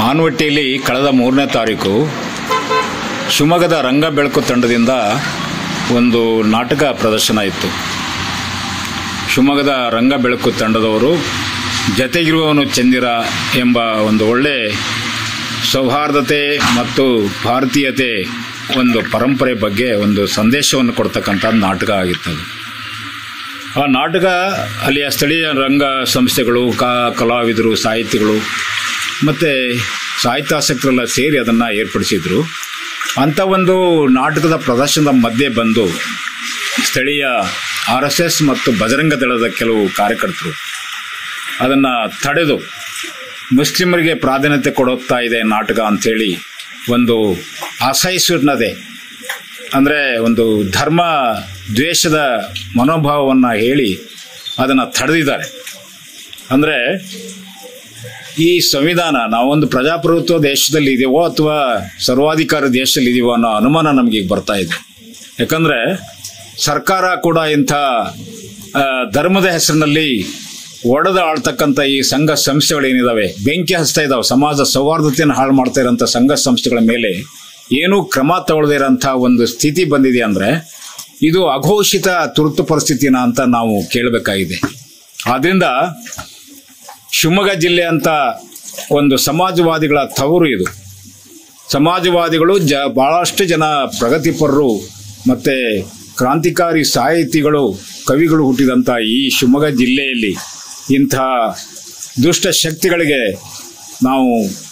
ಆನ್ವಟ್ಟಿಯಲ್ಲಿ ಕಳೆದ ಮೂರನೇ ತಾರೀಕು ಶಿವಮೊಗ್ಗದ ರಂಗ ಬೆಳಕು ತಂಡದಿಂದ ಒಂದು ನಾಟಕ ಪ್ರದರ್ಶನ ಇತ್ತು ಶಿವಮೊಗ್ಗದ ರಂಗ ಬೆಳಕು ತಂಡದವರು ಜತೆಗಿರುವವನು ಚಂದಿರ ಎಂಬ ಒಂದು ಒಳ್ಳೆ ಸೌಹಾರ್ದತೆ ಮತ್ತು ಭಾರತೀಯತೆ ಒಂದು ಪರಂಪರೆ ಬಗ್ಗೆ ಒಂದು ಸಂದೇಶವನ್ನು ಕೊಡ್ತಕ್ಕಂಥ ನಾಟಕ ಆಗಿತ್ತು ಅದು ಆ ನಾಟಕ ಅಲ್ಲಿಯ ಸ್ಥಳೀಯ ರಂಗ ಸಂಸ್ಥೆಗಳು ಕಾ ಕಲಾವಿದರು ಸಾಹಿತಿಗಳು ಮತ್ತು ಸಾಹಿತ್ಯಾಸಕ್ತರೆಲ್ಲ ಸೇರಿ ಅದನ್ನು ಏರ್ಪಡಿಸಿದರು ಅಂಥ ಒಂದು ನಾಟಕದ ಪ್ರದರ್ಶನದ ಮಧ್ಯೆ ಬಂದು ಸ್ಥಳೀಯ ಆರ್ ಎಸ್ ಎಸ್ ಮತ್ತು ಬಜರಂಗ ದಳದ ಕೆಲವು ಕಾರ್ಯಕರ್ತರು ಅದನ್ನು ತಡೆದು ಮುಸ್ಲಿಮರಿಗೆ ಪ್ರಾಧಾನ್ಯತೆ ಕೊಡುತ್ತಾ ಇದೆ ನಾಟಕ ಅಂಥೇಳಿ ಒಂದು ಅಸಹಿಷ್ಣುತೆ ಅಂದರೆ ಒಂದು ಧರ್ಮ ದ್ವೇಷದ ಮನೋಭಾವವನ್ನು ಹೇಳಿ ಅದನ್ನು ತಡೆದಿದ್ದಾರೆ ಅಂದರೆ ಈ ಸಂವಿಧಾನ ನಾವೊಂದು ಪ್ರಜಾಪ್ರಭುತ್ವ ದೇಶದಲ್ಲಿ ಇದೀವೋ ಅಥವಾ ಸರ್ವಾಧಿಕಾರ ದೇಶದಲ್ಲಿ ಇದೀವೋ ಅನ್ನೋ ಅನುಮಾನ ನಮಗೆ ಈಗ ಬರ್ತಾ ಇದೆ ಯಾಕಂದರೆ ಸರ್ಕಾರ ಕೂಡ ಇಂಥ ಆ, ಧರ್ಮದ ಹೆಸರಿನಲ್ಲಿ ಒಡೆದು ಆಳ್ತಕ್ಕಂಥ ಈ ಸಂಘ ಸಂಸ್ಥೆಗಳೇನಿದಾವೆ ಬೆಂಕಿ ಹಚ್ತಾ ಇದಾವೆ ಸಮಾಜ ಸೌಹಾರ್ದತೆಯನ್ನು ಹಾಳು ಮಾಡ್ತಾ ಇರೋಂಥ ಸಂಘ ಸಂಸ್ಥೆಗಳ ಮೇಲೆ ಏನೂ ಕ್ರಮ ತಗೊಳ್ಳದೇ ಇರೋಂಥ ಒಂದು ಸ್ಥಿತಿ ಬಂದಿದೆ ಅಂದರೆ ಇದು ಅಘೋಷಿತ ತುರ್ತು ಪರಿಸ್ಥಿತಿನ ಅಂತ ನಾವು ಕೇಳಬೇಕಾಗಿದೆ ಆದ್ರಿಂದ ಶಿವಮೊಗ್ಗ ಜಿಲ್ಲೆ ಅಂತ ಒಂದು ಸಮಾಜವಾದಿಗಳ ತವರು ಇದು ಸಮಾಜವಾದಿಗಳು ಜ ಭಾಳಷ್ಟು ಜನ ಪ್ರಗತಿಪರರು ಮತ್ತು ಕ್ರಾಂತಿಕಾರಿ ಸಾಹಿತಿಗಳು ಕವಿಗಳು ಹುಟ್ಟಿದಂಥ ಈ ಶಿವಮೊಗ್ಗ ಜಿಲ್ಲೆಯಲ್ಲಿ ಇಂಥ ದುಷ್ಟ ಶಕ್ತಿಗಳಿಗೆ ನಾವು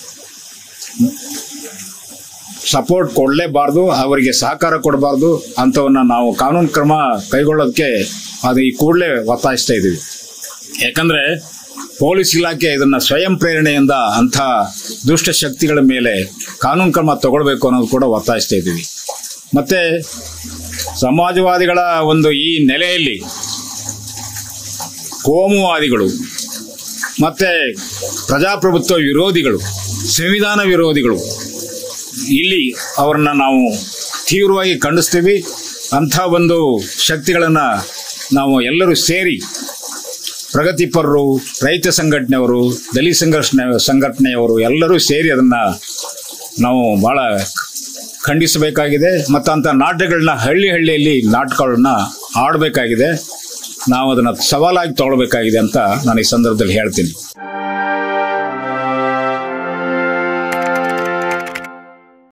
ಸಪೋರ್ಟ್ ಕೊಡಲೇಬಾರ್ದು ಅವರಿಗೆ ಸಹಕಾರ ಕೊಡಬಾರ್ದು ಅಂಥವನ್ನ ನಾವು ಕಾನೂನು ಕ್ರಮ ಕೈಗೊಳ್ಳೋದಕ್ಕೆ ಅದು ಈ ಕೂಡಲೇ ಒತ್ತಾಯಿಸ್ತಾ ಇದ್ದೀವಿ ಯಾಕಂದರೆ ಪೊಲೀಸ್ ಇಲಾಖೆ ಇದನ್ನು ಸ್ವಯಂ ಪ್ರೇರಣೆಯಿಂದ ಅಂಥ ದುಷ್ಟ ಶಕ್ತಿಗಳ ಮೇಲೆ ಕಾನೂನು ಕ್ರಮ ತಗೊಳ್ಬೇಕು ಅನ್ನೋದು ಕೂಡ ಒತ್ತಾಯಿಸ್ತಾ ಇದ್ದೀವಿ ಮತ್ತು ಸಮಾಜವಾದಿಗಳ ಒಂದು ಈ ನೆಲೆಯಲ್ಲಿ ಕೋಮುವಾದಿಗಳು ಮತ್ತು ಪ್ರಜಾಪ್ರಭುತ್ವ ವಿರೋಧಿಗಳು ಸಂವಿಧಾನ ವಿರೋಧಿಗಳು ಇಲ್ಲಿ ಅವರನ್ನ ನಾವು ತೀವ್ರವಾಗಿ ಖಂಡಿಸ್ತೀವಿ ಅಂಥ ಒಂದು ಶಕ್ತಿಗಳನ್ನು ನಾವು ಎಲ್ಲರೂ ಸೇರಿ ಪ್ರಗತಿಪರರು ರೈತ ಸಂಘಟನೆಯವರು ದಲಿತ ಸಂಘರ್ಷ ಸಂಘಟನೆಯವರು ಎಲ್ಲರೂ ಸೇರಿ ಅದನ್ನು ನಾವು ಭಾಳ ಖಂಡಿಸಬೇಕಾಗಿದೆ ಮತ್ತು ಅಂಥ ನಾಟಕಗಳನ್ನ ಹಳ್ಳಿ ಹಳ್ಳಿಯಲ್ಲಿ ನಾಟಕಗಳನ್ನ ಆಡಬೇಕಾಗಿದೆ ನಾವು ಅದನ್ನು ಸವಾಲಾಗಿ ತಗೊಳ್ಬೇಕಾಗಿದೆ ಅಂತ ನಾನು ಈ ಸಂದರ್ಭದಲ್ಲಿ ಹೇಳ್ತೀನಿ